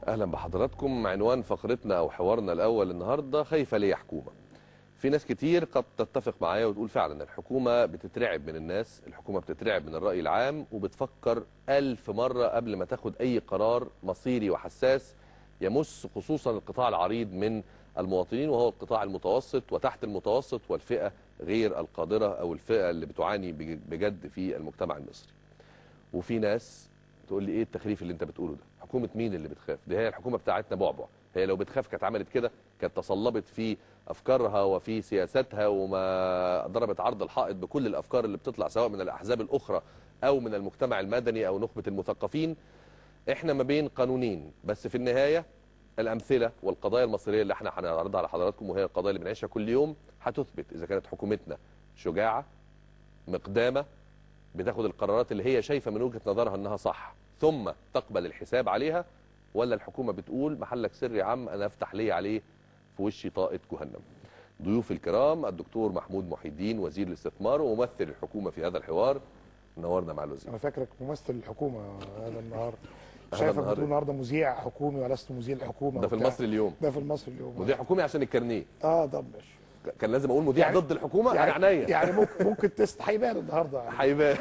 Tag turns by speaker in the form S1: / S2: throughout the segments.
S1: اهلا بحضراتكم عنوان فقرتنا او حوارنا الاول النهارده خايفه ليه حكومه في ناس كتير قد تتفق معايا وتقول فعلا الحكومه بتترعب من الناس الحكومه بتترعب من الراي العام وبتفكر ألف مره قبل ما تاخد اي قرار مصيري وحساس يمس خصوصا القطاع العريض من المواطنين وهو القطاع المتوسط وتحت المتوسط والفئه غير القادره او الفئه اللي بتعاني بجد في المجتمع المصري وفي ناس تقول لي ايه التخريف اللي انت بتقوله ده حكومه مين اللي بتخاف دي هي الحكومه بتاعتنا بعبع هي لو بتخاف كانت عملت كده كانت تصلبت في افكارها وفي سياساتها وما ضربت عرض الحائط بكل الافكار اللي بتطلع سواء من الاحزاب الاخرى او من المجتمع المدني او نخبه المثقفين احنا ما بين قانونين بس في النهايه الامثله والقضايا المصيريه اللي احنا هنعرضها على حضراتكم وهي القضايا اللي بنعيشها كل يوم هتثبت اذا كانت حكومتنا شجاعه مقدامه بتاخد القرارات اللي هي شايفه من وجهه نظرها انها صح ثم تقبل الحساب عليها ولا الحكومه بتقول محلك سر يا عم انا افتح لي عليه في وشي طاقه جهنم. ضيوف الكرام الدكتور محمود محي الدين وزير الاستثمار وممثل الحكومه في هذا الحوار نورنا مع الوزير.
S2: انا فاكرك ممثل الحكومه هذا النهار
S1: هذا
S2: شايفك
S1: النهار
S2: بتقول النهارده مذيع حكومي ولست مذيع الحكومه
S1: ده في
S2: وبتاع.
S1: المصري اليوم
S2: ده في المصري اليوم
S1: مذيع حكومي عشان الكارنيه
S2: اه طب ماشي
S1: كان لازم اقول مذيع
S2: يعني-
S1: ضد الحكومه
S2: يعني
S1: يعني عينيا
S2: يعني ممكن ممكن تست هيبان النهارده يعني.
S1: حيبان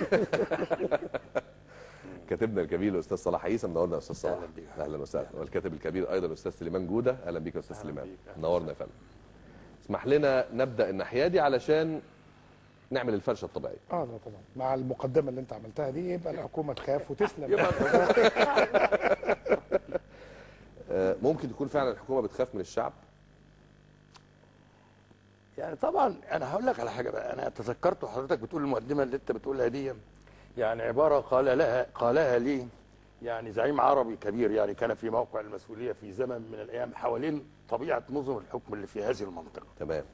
S1: كاتبنا الكبير الاستاذ صلاح عيسى منورنا يا استاذ صلاح
S3: أهلا بيك.
S1: اهلا وسهلا والكاتب الكبير ايضا الاستاذ سليمان جوده اهلا بيك يا استاذ سليمان
S3: بيك. أهلا
S1: منورنا يا فندم اسمح لنا نبدا الناحيه دي علشان نعمل الفرشه الطبيعيه
S2: اه لا طبعا مع المقدمه اللي انت عملتها دي يبقى الحكومه تخاف وتسلم
S1: آه، ممكن تكون فعلا الحكومه بتخاف من الشعب
S3: يعني طبعا انا هقول لك على حاجه بقى انا تذكرت وحضرتك بتقول المقدمه اللي انت بتقولها دي يعني عباره قال لها قالها لي يعني زعيم عربي كبير يعني كان في موقع المسؤوليه في زمن من الايام حوالين طبيعه نظم الحكم اللي في هذه المنطقه
S1: تمام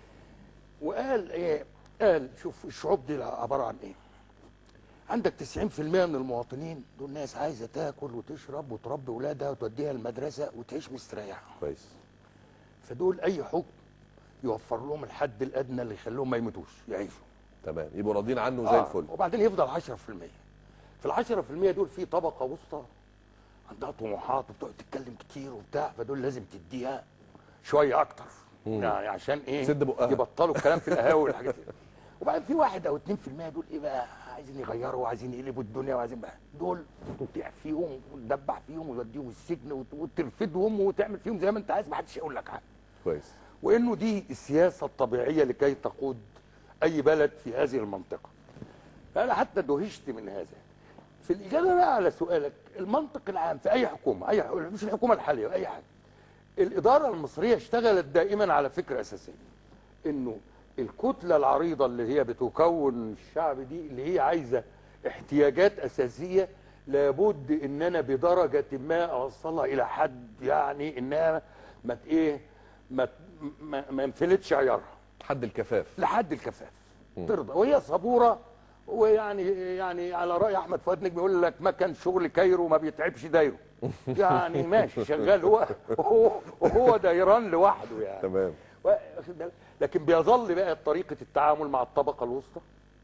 S3: وقال ايه قال شوف الشعوب دي عباره عن ايه عندك 90% من المواطنين دول ناس عايزه تاكل وتشرب وتربي ولادها وتوديها المدرسه وتعيش مستريحه
S1: كويس
S3: فدول اي حكم يوفر لهم الحد الادنى اللي يخليهم ما يموتوش يعيشوا
S1: تمام يبقوا راضيين عنه زي
S3: آه،
S1: الفل
S3: وبعدين يفضل 10% في ال 10% دول في طبقه وسطى عندها طموحات وبتقعد تتكلم كتير وبتاع فدول لازم تديها شويه اكتر يعني عشان ايه
S1: تسد بقها.
S3: يبطلوا الكلام في القهاوي والحاجات دي وبعدين في واحد او 2% دول ايه بقى عايزين يغيروا وعايزين يقلبوا الدنيا وعايزين بقى دول تطيع فيهم وتدبح فيهم وتوديهم السجن وت- وترفدهم وتعمل فيهم زي ما انت عايز ما حدش يقول لك حاجه
S1: كويس
S3: وانه دي السياسه الطبيعيه لكي تقود اي بلد في هذه المنطقه فانا حتى دهشت من هذا في الاجابه بقى على سؤالك المنطق العام في اي حكومه اي حكومة مش الحكومه الحاليه اي حاجه الاداره المصريه اشتغلت دائما على فكره اساسيه انه الكتله العريضه اللي هي بتكون الشعب دي اللي هي عايزه احتياجات اساسيه لابد ان انا بدرجه ما اوصلها الى حد يعني انها ما ت- ايه ما ت- ما, ما ينفلتش عيارها
S1: حد الكفاف
S3: لحد الكفاف ترضى وهي صبوره ويعني يعني على راي احمد فؤاد نجم يقول لك ما كان شغل كايرو ما بيتعبش دايره يعني ماشي شغال هو هو, هو دايران لوحده يعني
S1: تمام
S3: واخد بالك؟ لكن بيظل بقى طريقه التعامل مع الطبقه الوسطى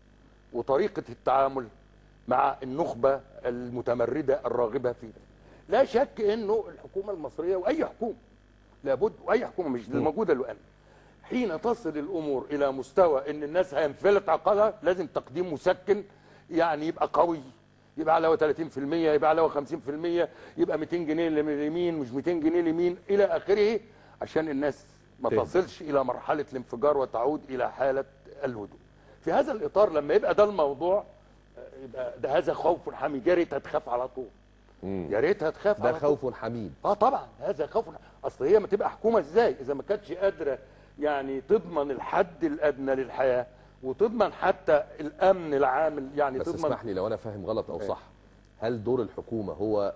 S3: وطريقه التعامل مع النخبه المتمرده الراغبه فيه لا شك انه الحكومه المصريه واي حكومه لابد واي حكومه مش الموجوده الان حين تصل الامور الى مستوى ان الناس هينفلت عقلها لازم تقديم مسكن يعني يبقى قوي يبقى على 30% يبقى على 50% يبقى 200 جنيه لليمين مش 200 جنيه لليمين الى اخره عشان الناس ما
S1: تهدى.
S3: تصلش الى مرحله الانفجار وتعود الى حاله الهدوء في هذا الاطار لما يبقى ده الموضوع آه، يبقى ده هذا خوف حميد يا ريتها تخاف على طول يا ريتها تخاف
S1: ده
S3: على طول
S1: خوف حميد
S3: اه طبعا هذا خوف اصل هي ما تبقى حكومه ازاي اذا ما كانتش قادره يعني تضمن الحد الادنى للحياه وتضمن حتى الامن العام يعني
S1: بس
S3: تضمن
S1: اسمح لي لو انا فاهم غلط او
S3: إيه.
S1: صح هل دور الحكومه هو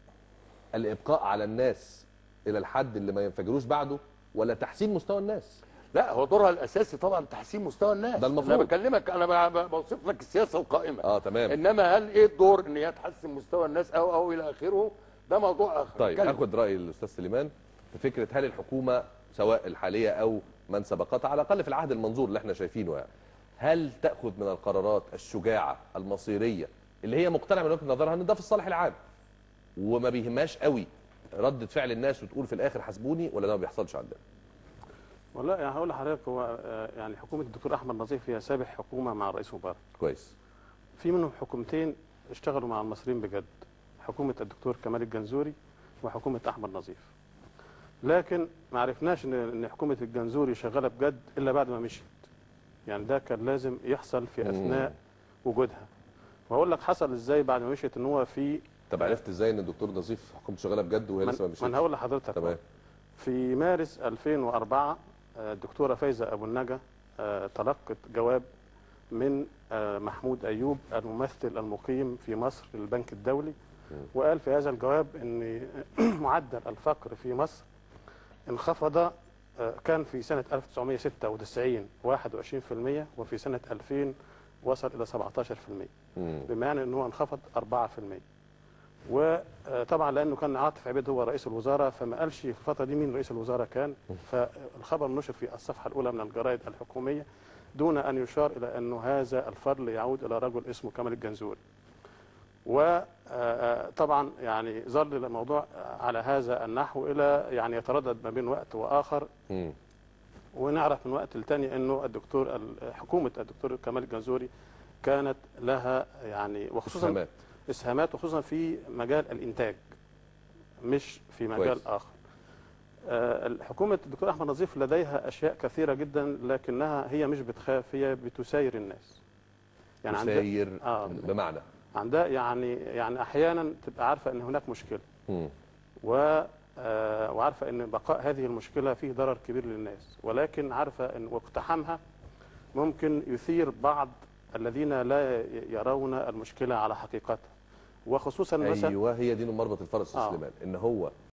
S1: الابقاء على الناس الى الحد اللي ما ينفجروش بعده ولا تحسين مستوى الناس
S3: لا هو دورها الاساسي طبعا تحسين مستوى الناس
S1: ده المفروض.
S3: انا بكلمك انا ب- ب- بوصف لك السياسه القائمه
S1: اه تمام
S3: انما هل ايه الدور ان هي تحسن مستوى الناس او او الى اخره ده موضوع اخر
S1: طيب
S3: نتكلم.
S1: اخد راي الاستاذ سليمان في فكره هل الحكومه سواء الحاليه او من سبقتها على الاقل في العهد المنظور اللي احنا شايفينه يعني هل تاخذ من القرارات الشجاعه المصيريه اللي هي مقتنعه من وجهه نظرها ان ده في الصالح العام وما بيهمهاش قوي ردة فعل الناس وتقول في الاخر حاسبوني ولا ده ما بيحصلش عندنا
S4: والله يعني هقول لحضرتك هو آه، يعني حكومه الدكتور احمد نظيف هي سابق حكومه مع الرئيس مبارك
S1: كويس
S4: في منهم حكومتين اشتغلوا مع المصريين بجد حكومه الدكتور كمال الجنزوري وحكومه احمد نظيف لكن ما عرفناش ان ان حكومه الجنزوري شغاله بجد الا بعد ما مشيت يعني ده كان لازم يحصل في
S1: مم.
S4: اثناء وجودها وهقول لك حصل ازاي بعد ما مشيت ان هو في
S1: طب عرفت ازاي ان الدكتور نظيف حكومته شغاله بجد وهي لسه ما
S4: من
S1: مشيتش
S4: من هقول لحضرتك
S1: تمام
S4: في مارس 2004 آه، الدكتوره فايزه ابو النجا آه، تلقت جواب من آه، محمود ايوب الممثل المقيم في مصر للبنك الدولي وقال في هذا الجواب ان معدل الفقر في مصر انخفض آه، كان في سنه 1996 21% وفي سنه 2000 وصل الى 17%
S1: مم.
S4: بمعنى ان هو انخفض 4% وطبعا لانه كان عاطف عبيد هو رئيس الوزراء فما قالش في الفتره دي مين رئيس الوزراء كان فالخبر نشر في الصفحه الاولى من الجرائد الحكوميه دون ان يشار الى انه هذا الفضل يعود الى رجل اسمه كمال الجنزوري وطبعا يعني ظل الموضوع على هذا النحو الى يعني يتردد ما بين وقت واخر
S1: مم.
S4: ونعرف من وقت لتاني انه الدكتور ال- حكومه الدكتور كمال الجنزوري كانت لها يعني وخصوصا
S1: اسهامات
S4: اسهامات وخصوصا في مجال الانتاج مش في مجال
S1: كويس.
S4: اخر آه، حكومه الدكتور احمد نظيف لديها اشياء كثيره جدا لكنها هي مش بتخاف هي بتساير الناس عندها
S1: مساير
S4: آه.
S1: بمعنى
S4: عندها يعني يعني احيانا تبقى عارفه ان هناك مشكله
S1: مم.
S4: و آه، وعارفه ان بقاء هذه المشكله فيه ضرر كبير للناس ولكن عارفه ان واقتحامها ممكن يثير بعض الذين لا ي- يرون المشكله على حقيقتها وخصوصا مثلا
S1: ايوه هي دي مربط الفرس يا
S4: آه.
S1: سليمان ان هو